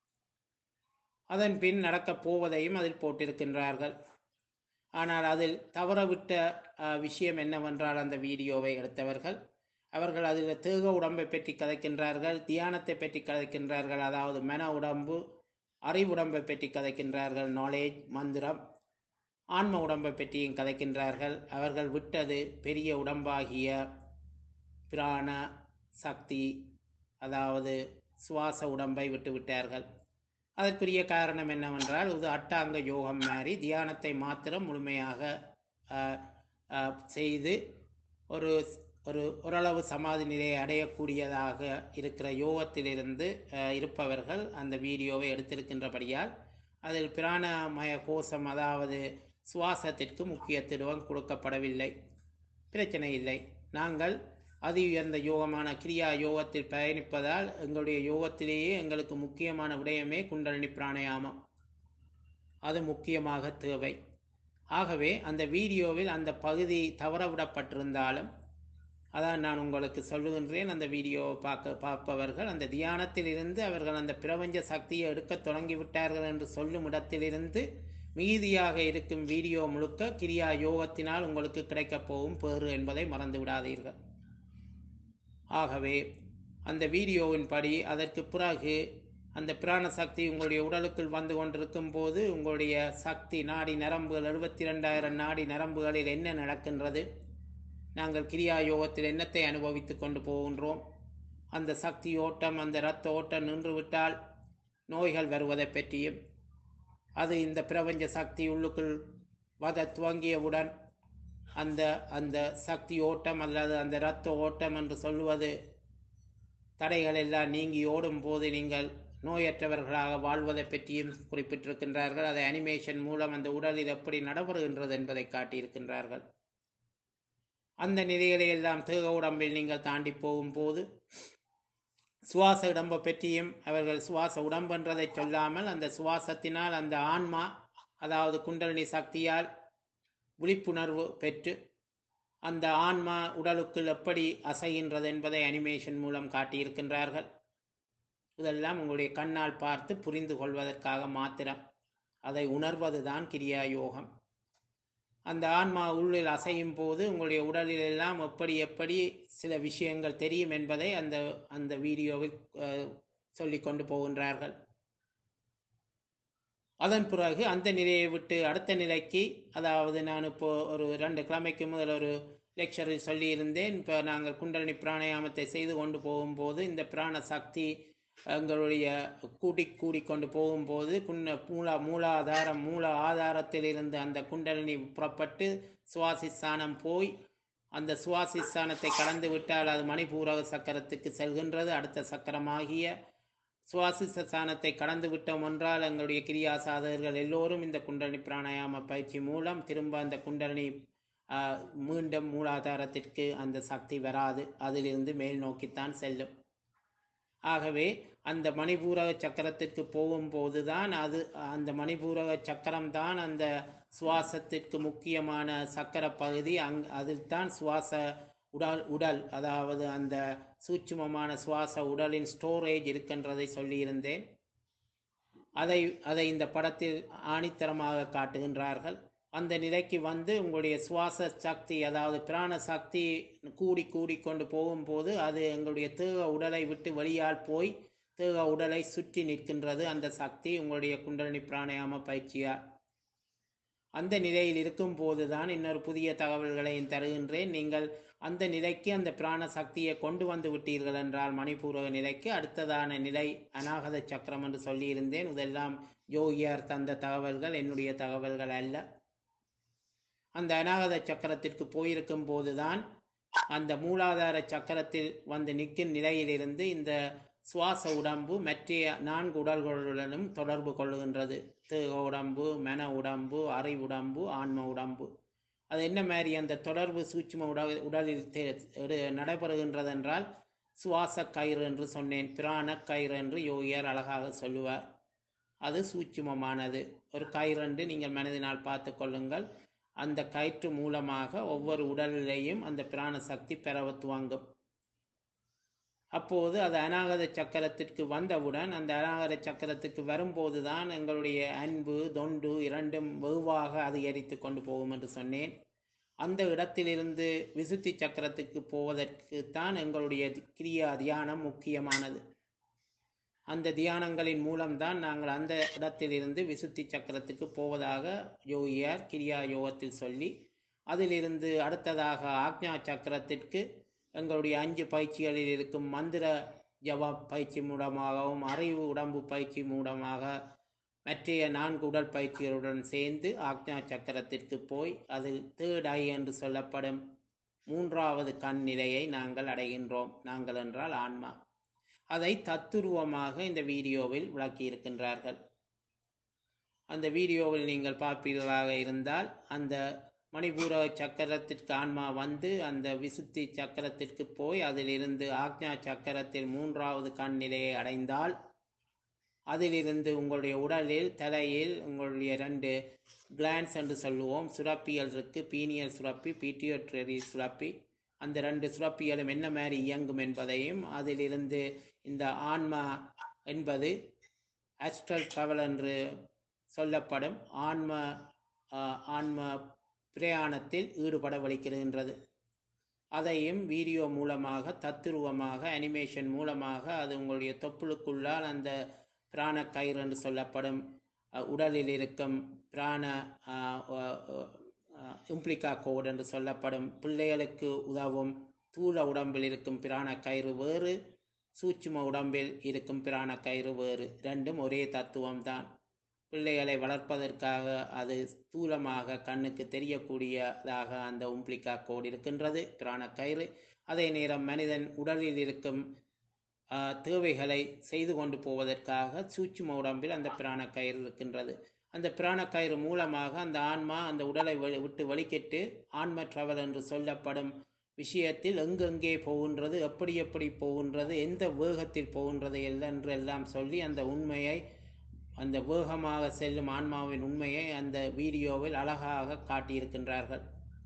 அதன் பின் நடக்கப் போவதையும் அதில் போட்டிருக்கின்றார்கள் ஆனால் அதில் தவறவிட்ட அஹ், விஷயம் என்னவென்றால் அந்த வீடியோவை எடுத்தவர்கள் அவர்கள் அதில் தேக உடம்பை பற்றி கதைக்கின்றார்கள் தியானத்தை பற்றி கதைக்கின்றார்கள் அதாவது மன உடம்பு அறிவுடம்பை பற்றி கதைக்கின்றார்கள் நாலேஜ் மந்திரம் ஆன்ம உடம்பை பற்றியும் கதைக்கின்றார்கள் அவர்கள் விட்டது பெரிய உடம்பாகிய பிராண சக்தி அதாவது சுவாச உடம்பை விட்டு விட்டார்கள் அதற்குரிய காரணம் என்னவென்றால் இது அட்டாங்க யோகம் மாதிரி தியானத்தை மாத்திரம் முழுமையாக ஆஹ், ஆஹ், செய்து ஒரு ஒரு ஓரளவு சமாதி நிலையை அடையக்கூடியதாக இருக்கிற யோகத்திலிருந்து ஆஹ், இருப்பவர்கள் அந்த வீடியோவை எடுத்திருக்கின்றபடியால் அதில் பிராணமய கோஷம் அதாவது சுவாசத்திற்கு முக்கியத்துவம் கொடுக்கப்படவில்லை பிரச்சனை இல்லை நாங்கள் அதி உயர்ந்த யோகமான கிரியா யோகத்தில் பயணிப்பதால் எங்களுடைய யோகத்திலேயே எங்களுக்கு முக்கியமான விடயமே குண்டலினி பிராணயாமம் அது முக்கியமாக தேவை ஆகவே அந்த வீடியோவில் அந்த பகுதி தவறவிடப்பட்டிருந்தாலும் அதான் நான் உங்களுக்கு சொல்லுகின்றேன் அந்த வீடியோவை பார்க்க பார்ப்பவர்கள் அந்த தியானத்தில் இருந்து அவர்கள் அந்த பிரபஞ்ச சக்தியை எடுக்க தொடங்கி விட்டார்கள் என்று சொல்லும் இடத்திலிருந்து மீதியாக இருக்கும் வீடியோ முழுக்க கிரியா யோகத்தினால் உங்களுக்கு கிடைக்கப் போகும் பேறு என்பதை மறந்து விடாதீர்கள் ஆகவே அந்த வீடியோவின் படி அதற்கு பிறகு அந்த பிராண சக்தி உங்களுடைய உடலுக்குள் வந்து கொண்டிருக்கும் போது உங்களுடைய சக்தி நாடி நரம்புகள் எழுபத்தி ரெண்டாயிரம் நாடி நரம்புகளில் என்ன நடக்கின்றது நாங்கள் கிரியா யோகத்தில் என்னத்தை அனுபவித்துக் கொண்டு போகின்றோம் அந்த சக்தி ஓட்டம் அந்த இரத்த ஓட்டம் நின்றுவிட்டால் நோய்கள் வருவதை பற்றியும் அது இந்த பிரபஞ்ச சக்தி உள்ளுக்குள் வத துவங்கியவுடன் அந்த அந்த சக்தி ஓட்டம் அல்லது அந்த இரத்த ஓட்டம் என்று சொல்லுவது தடைகள் எல்லாம் நீங்கி ஓடும் போது நீங்கள் நோயற்றவர்களாக வாழ்வதை பற்றியும் குறிப்பிட்டிருக்கின்றார்கள் அதை அனிமேஷன் மூலம் அந்த உடலில் எப்படி நடைபெறுகின்றது என்பதை காட்டியிருக்கின்றார்கள் அந்த நிலைகளை எல்லாம் தேக உடம்பில் நீங்கள் தாண்டி போகும்போது சுவாச உடம்பை பற்றியும் அவர்கள் சுவாச உடம்புன்றதை சொல்லாமல் அந்த சுவாசத்தினால் அந்த ஆன்மா அதாவது குண்டலினி சக்தியால் விழிப்புணர்வு பெற்று அந்த ஆன்மா உடலுக்குள் எப்படி அசைகின்றது என்பதை அனிமேஷன் மூலம் காட்டியிருக்கின்றார்கள் இதெல்லாம் உங்களுடைய கண்ணால் பார்த்து புரிந்து கொள்வதற்காக மாத்திரம் அதை உணர்வதுதான் கிரியா யோகம் அந்த ஆன்மா உள்ளில் அசையும் போது உங்களுடைய உடலில் எல்லாம் எப்படி எப்படி சில விஷயங்கள் தெரியும் என்பதை அந்த அந்த வீடியோவில் சொல்லிக் கொண்டு போகின்றார்கள் அதன் பிறகு அந்த நிலையை விட்டு அடுத்த நிலைக்கு அதாவது நான் இப்போ ஒரு ரெண்டு கிழமைக்கு முதல் ஒரு லெக்சரில் சொல்லியிருந்தேன் இப்போ நாங்கள் குண்டலினி பிராணாயாமத்தை செய்து கொண்டு போகும்போது இந்த பிராண சக்தி எங்களுடைய கூட்டி கூடிக்கொண்டு போகும்போது குன்ன மூலா மூலாதாரம் மூல ஆதாரத்தில் இருந்து அந்த குண்டலினி புறப்பட்டு சுவாசிஸ்தானம் போய் அந்த சுவாசிஸ்தானத்தை கடந்து விட்டால் அது மணிபூரக சக்கரத்துக்கு செல்கின்றது அடுத்த சக்கரமாகிய சுவாசித்த ஸ்தானத்தை கடந்து விட்டோம் என்றால் எங்களுடைய கிரியா சாதகர்கள் எல்லோரும் இந்த குண்டலினி பிராணாயாம பயிற்சி மூலம் திரும்ப அந்த குண்டலினி ஆஹ், மீண்டும் மூலாதாரத்திற்கு அந்த சக்தி வராது அதிலிருந்து மேல் நோக்கித்தான் செல்லும் ஆகவே அந்த மணிபூரக சக்கரத்திற்கு போகும்போது தான் அது அந்த மணிபூரக சக்கரம் தான் அந்த சுவாசத்திற்கு முக்கியமான சக்கர பகுதி அங் அதில் தான் சுவாச உடல் உடல் அதாவது அந்த சூட்சுமமான சுவாச உடலின் ஸ்டோரேஜ் இருக்கின்றதை சொல்லியிருந்தேன் அதை அதை இந்த படத்தில் ஆணித்தரமாக காட்டுகின்றார்கள் அந்த நிலைக்கு வந்து உங்களுடைய சுவாச சக்தி அதாவது பிராண சக்தி கூடி கூடி கொண்டு போகும்போது அது எங்களுடைய தேக உடலை விட்டு வெளியால் போய் தேக உடலை சுற்றி நிற்கின்றது அந்த சக்தி உங்களுடைய குண்டலினி பிராணாயாம பயிற்சியால் அந்த நிலையில் இருக்கும் போதுதான் இன்னொரு புதிய தகவல்களையும் தருகின்றேன் நீங்கள் அந்த நிலைக்கு அந்த பிராண சக்தியை கொண்டு வந்து விட்டீர்கள் என்றால் மணிப்பூரக நிலைக்கு அடுத்ததான நிலை அநாகத சக்கரம் என்று சொல்லியிருந்தேன் இதெல்லாம் யோகியார் தந்த தகவல்கள் என்னுடைய தகவல்கள் அல்ல அந்த அநாகத சக்கரத்திற்கு போயிருக்கும் போதுதான் அந்த மூலாதார சக்கரத்தில் வந்து நிற்கும் நிலையிலிருந்து இந்த சுவாச உடம்பு மற்ற நான்கு உடல்களுடனும் தொடர்பு கொள்ளுகின்றது தேக உடம்பு மன உடம்பு அறை உடம்பு ஆன்ம உடம்பு அது என்ன மாதிரி அந்த தொடர்பு சூட்சும உடல் உடலில் தே- எடு- நடைபெறுகின்றது என்றால் சுவாச கயிறு என்று சொன்னேன் பிராண கயிறு என்று யோகியார் அழகாக சொல்லுவார் அது சூட்சுமமானது ஒரு கயிறு என்று நீங்கள் மனதினால் பார்த்து கொள்ளுங்கள் அந்த கயிற்று மூலமாக ஒவ்வொரு உடலிலேயும் அந்த பிராண சக்தி பெறவ துவங்கும் அப்போது அது அநாகத சக்கரத்திற்கு வந்தவுடன் அந்த அநாகத சக்கரத்துக்கு வரும்போதுதான் எங்களுடைய அன்பு தொண்டு இரண்டும் வெகுவாக அதிகரித்து கொண்டு போகும் என்று சொன்னேன் அந்த இடத்திலிருந்து விசுத்தி சக்கரத்துக்கு போவதற்கு தான் எங்களுடைய கிரியா தியானம் முக்கியமானது அந்த தியானங்களின் மூலம்தான் நாங்கள் அந்த இடத்திலிருந்து விசுத்தி சக்கரத்துக்கு போவதாக யோகியார் கிரியா யோகத்தில் சொல்லி அதிலிருந்து அடுத்ததாக ஆக்ஞா சக்கரத்திற்கு எங்களுடைய அஞ்சு பயிற்சிகளில் இருக்கும் மந்திர ஜப பயிற்சி மூலமாகவும் அறிவு உடம்பு பயிற்சி மூலமாக மற்றைய நான்கு உடல் பயிற்சிகளுடன் சேர்ந்து ஆக்ஞா சக்கரத்திற்கு போய் அதில் தேர்ட் ஐ என்று சொல்லப்படும் மூன்றாவது கண் நிலையை நாங்கள் அடைகின்றோம் நாங்கள் என்றால் ஆன்மா அதை தத்துருவமாக இந்த வீடியோவில் விளக்கியிருக்கின்றார்கள் அந்த வீடியோவில் நீங்கள் பார்ப்பீர்களாக இருந்தால் அந்த மணிபூர சக்கரத்திற்கு ஆன்மா வந்து அந்த விசுத்தி சக்கரத்திற்கு போய் அதிலிருந்து ஆக்ஞா சக்கரத்தில் மூன்றாவது கண் நிலையை அடைந்தால் அதிலிருந்து உங்களுடைய உடலில் தலையில் உங்களுடைய ரெண்டு கிளான்ஸ் என்று சொல்லுவோம் சுரப்பியல் இருக்கு பீனியல் சுரப்பி பீட்டியோட்ரரி சுரப்பி அந்த ரெண்டு சுரப்பியலும் என்ன மாதிரி இயங்கும் என்பதையும் அதிலிருந்து இந்த ஆன்மா என்பது ஆஸ்ட்ரல் ட்ராவல் என்று சொல்லப்படும் ஆன்ம ஆஹ், ஆன்ம பிரயாணத்தில் ஈடுபட வலிக்கின்றது அதையும் வீடியோ மூலமாக தத்துருவமாக அனிமேஷன் மூலமாக அது உங்களுடைய தொப்புளுக்குள்ளால் அந்த பிராண கயிறு என்று சொல்லப்படும் அஹ், உடலில் இருக்கும் பிராண இம்ப்ளிகா கோட் என்று சொல்லப்படும் பிள்ளைகளுக்கு உதவும் தூள உடம்பில் இருக்கும் பிராண கயிறு வேறு சூட்சும உடம்பில் இருக்கும் பிராண கயிறு வேறு ரெண்டும் ஒரே தத்துவம்தான் பிள்ளைகளை வளர்ப்பதற்காக அது ஸ்தூலமாக கண்ணுக்கு தெரியக்கூடியதாக அந்த உம்ப்ளிகா கோடு இருக்கின்றது பிராண கயிறு அதே நேரம் மனிதன் உடலில் இருக்கும் ஆஹ், தேவைகளை செய்து கொண்டு போவதற்காக சூட்சும உடம்பில் அந்த பிராண கயிறு இருக்கின்றது அந்த பிராண கயிறு மூலமாக அந்த ஆன்மா அந்த உடலை வெளி- விட்டு வலிக்கிட்டு ஆன்ம ட்ராவல் என்று சொல்லப்படும் விஷயத்தில் எங்கெங்கே போகின்றது எப்படி எப்படி போகின்றது எந்த வேகத்தில் போகின்றது என்று எல்லாம் சொல்லி அந்த உண்மையை அந்த வேகமாக செல்லும் ஆன்மாவின் உண்மையை அந்த வீடியோவில் அழகாக காட்டியிருக்கின்றார்கள்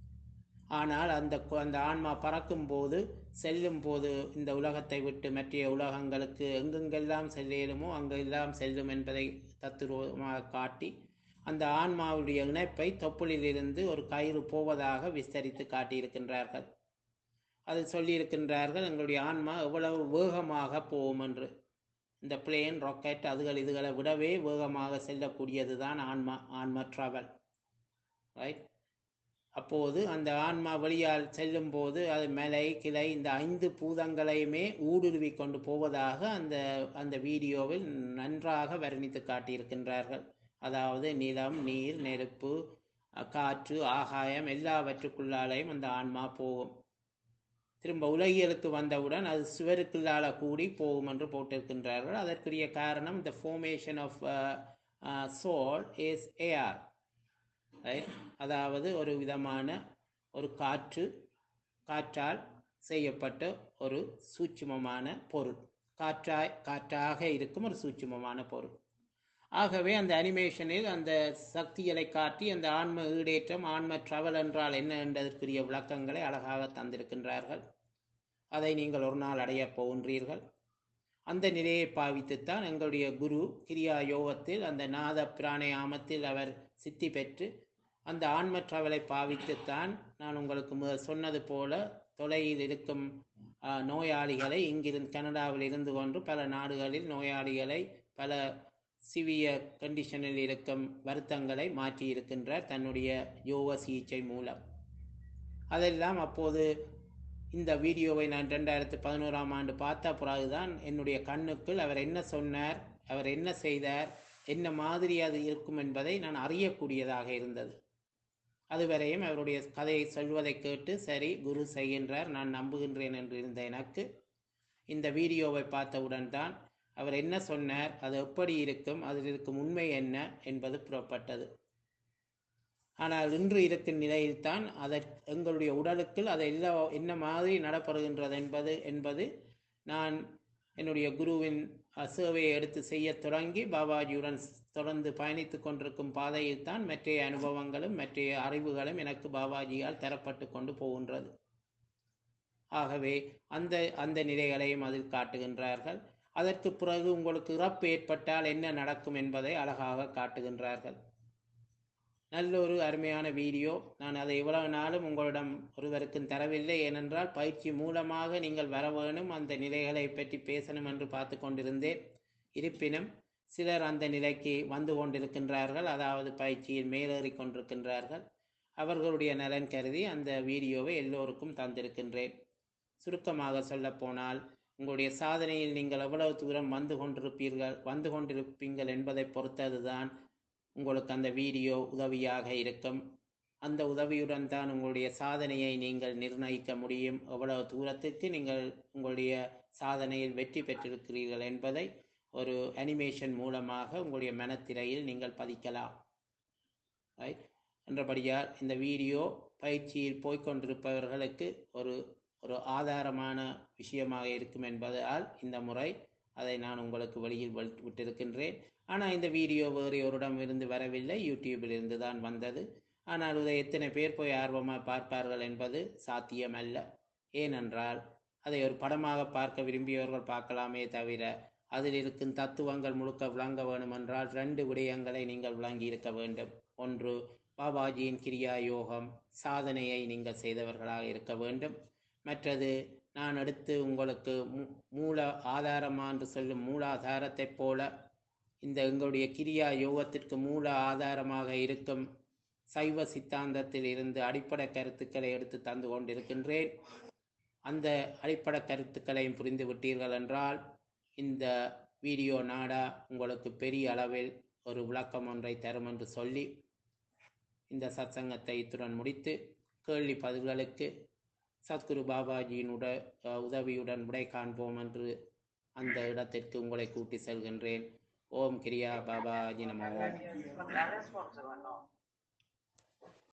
ஆனால் அந்த கு- அந்த ஆன்மா பறக்கும் போது செல்லும் போது இந்த உலகத்தை விட்டு மற்ற உலகங்களுக்கு எங்கெங்கெல்லாம் செல்லுமோ அங்கெல்லாம் செல்லும் என்பதை தத்துருவமாக காட்டி அந்த ஆன்மாவுடைய இணைப்பை தொப்புளிலிருந்து ஒரு கயிறு போவதாக விஸ்தரித்து காட்டியிருக்கின்றார்கள் அது சொல்லியிருக்கின்றார்கள் எங்களுடைய ஆன்மா எவ்வளவு வேகமாக போகும் என்று இந்த பிளேன் ராக்கெட் அதுகள் இதுகளை விடவே வேகமாக செல்லக்கூடியது தான் ஆன்மா ஆன்மா ட்ராவல் ரைட் அப்போது அந்த ஆன்மா வழியால் செல்லும் போது அது மலை கிளை இந்த ஐந்து பூதங்களையுமே ஊடுருவி கொண்டு போவதாக அந்த அந்த வீடியோவில் நன்றாக வர்ணித்து காட்டியிருக்கின்றார்கள் அதாவது நிலம் நீர் நெருப்பு அஹ், காற்று ஆகாயம் எல்லாவற்றுக்குள்ளாலேயும் அந்த ஆன்மா போகும் திரும்ப உலகியலுக்கு வந்தவுடன் அது சுவருக்குள்ளால கூடி போகும் என்று போட்டிருக்கின்றார்கள் அதற்குரிய காரணம் the formation of uh, uh, soul is air right? அதாவது ஒரு விதமான ஒரு காற்று காற்றால் செய்யப்பட்ட ஒரு சூட்சுமமான பொருள் காற்றாய் காற்றாக இருக்கும் ஒரு சூட்சுமமான பொருள் ஆகவே அந்த அனிமேஷனில் அந்த சக்திகளை காட்டி அந்த ஆன்ம ஈடேற்றம் ஆன்ம ட்ரவல் என்றால் என்ன என்பதற்குரிய விளக்கங்களை அழகாக தந்திருக்கின்றார்கள் அதை நீங்கள் ஒரு நாள் அடையப் போகின்றீர்கள் அந்த நிலையை பாவித்துத்தான் எங்களுடைய குரு கிரியா யோகத்தில் அந்த நாத பிராணயாமத்தில் அவர் சித்தி பெற்று அந்த ஆன்ம ட்ரவலை பாவித்துத்தான் நான் உங்களுக்கு முதல் சொன்னது போல தொலையில் இருக்கும் ஆ, நோயாளிகளை இங்கிருந்து கனடாவில் இருந்து கொண்டு பல நாடுகளில் நோயாளிகளை பல சிவிய கண்டிஷனில் இருக்கும் வருத்தங்களை மாற்றி இருக்கின்றார் தன்னுடைய யோக சிகிச்சை மூலம் அதெல்லாம் அப்போது இந்த வீடியோவை நான் ரெண்டாயிரத்து பதினோராம் ஆண்டு பார்த்த பிறகுதான் என்னுடைய கண்ணுக்குள் அவர் என்ன சொன்னார் அவர் என்ன செய்தார் என்ன மாதிரி அது இருக்கும் என்பதை நான் அறியக்கூடியதாக இருந்தது அதுவரையும் அவருடைய கதையை சொல்வதை கேட்டு சரி குரு செய்கின்றார் நான் நம்புகின்றேன் என்று இருந்த எனக்கு இந்த வீடியோவை பார்த்தவுடன் தான் அவர் என்ன சொன்னார் அது எப்படி இருக்கும் அதில் இருக்கும் உண்மை என்ன என்பது புறப்பட்டது ஆனால் இன்று இருக்கும் நிலையில்தான் அதை எங்களுடைய உடலுக்குள் அதை எல்லா என்ன மாதிரி நடப்படுகின்றது என்பது என்பது நான் என்னுடைய குருவின் அஹ், சேவையை எடுத்து செய்ய தொடங்கி பாபாஜியுடன் தொடர்ந்து பயணித்து கொண்டிருக்கும் பாதையில் தான் மற்றைய அனுபவங்களும் மற்றைய அறிவுகளும் எனக்கு பாபாஜியால் தரப்பட்டு கொண்டு போகின்றது ஆகவே அந்த அந்த நிலைகளையும் அதில் காட்டுகின்றார்கள் அதற்கு பிறகு உங்களுக்கு இறப்பு ஏற்பட்டால் என்ன நடக்கும் என்பதை அழகாக காட்டுகின்றார்கள் நல்ல ஒரு அருமையான வீடியோ நான் அதை இவ்வளவு நாளும் உங்களிடம் ஒருவருக்கும் தரவில்லை ஏனென்றால் பயிற்சி மூலமாக நீங்கள் வர வேணும் அந்த நிலைகளை பற்றி பேசணும் என்று பார்த்து கொண்டிருந்தேன் இருப்பினும் சிலர் அந்த நிலைக்கு வந்து கொண்டிருக்கின்றார்கள் அதாவது பயிற்சியில் மேலேறி கொண்டிருக்கின்றார்கள் அவர்களுடைய நலன் கருதி அந்த வீடியோவை எல்லோருக்கும் தந்திருக்கின்றேன் சுருக்கமாக சொல்லப்போனால் உங்களுடைய சாதனையில் நீங்கள் எவ்வளவு தூரம் வந்து கொண்டிருப்பீர்கள் வந்து கொண்டிருப்பீங்கள் என்பதை பொறுத்ததுதான் உங்களுக்கு அந்த வீடியோ உதவியாக இருக்கும் அந்த உதவியுடன் தான் உங்களுடைய சாதனையை நீங்கள் நிர்ணயிக்க முடியும் எவ்வளவு தூரத்திற்கு நீங்கள் உங்களுடைய சாதனையில் வெற்றி பெற்றிருக்கிறீர்கள் என்பதை ஒரு அனிமேஷன் மூலமாக உங்களுடைய மனத்திரையில் நீங்கள் பதிக்கலாம் ரைட் என்றபடியால் இந்த வீடியோ பயிற்சியில் போய்க்கொண்டிருப்பவர்களுக்கு ஒரு ஒரு ஆதாரமான விஷயமாக இருக்கும் என்பதால் இந்த முறை அதை நான் உங்களுக்கு வெளியில் விட்- விட்டிருக்கின்றேன் ஆனால் இந்த வீடியோ வேறு ஒருடம் இருந்து வரவில்லை யூடியூபில் இருந்து தான் வந்தது ஆனால் இதை எத்தனை பேர் போய் ஆர்வமாக பார்ப்பார்கள் என்பது சாத்தியமல்ல ஏனென்றால் அதை ஒரு படமாக பார்க்க விரும்பியவர்கள் பார்க்கலாமே தவிர அதில் இருக்கும் தத்துவங்கள் முழுக்க விளங்க வேண்டுமென்றால் ரெண்டு விடயங்களை நீங்கள் விளங்கி இருக்க வேண்டும் ஒன்று பாபாஜியின் கிரியா யோகம் சாதனையை நீங்கள் செய்தவர்களாக இருக்க வேண்டும் மற்றது நான் எடுத்து உங்களுக்கு மூ- மூல ஆதாரமா என்று சொல்லும் மூலாதாரத்தைப் போல இந்த எங்களுடைய கிரியா யோகத்திற்கு மூல ஆதாரமாக இருக்கும் சைவ சித்தாந்தத்தில் இருந்து அடிப்படை கருத்துக்களை எடுத்து தந்து கொண்டிருக்கின்றேன் அந்த அடிப்படை கருத்துக்களையும் புரிந்து விட்டீர்கள் என்றால் இந்த வீடியோ நாடா உங்களுக்கு பெரிய அளவில் ஒரு விளக்கம் ஒன்றை தரும் என்று சொல்லி இந்த சத்சங்கத்தை இத்துடன் முடித்து கேள்வி பதில்களுக்கு சத்குரு பாபாஜியின் உட அஹ் உதவியுடன் விடை காண்போம் என்று அந்த இடத்திற்கு உங்களை கூட்டி செல்கின்றேன் ஓம் கிரியா பாபாஜி நமோ La responsa, no.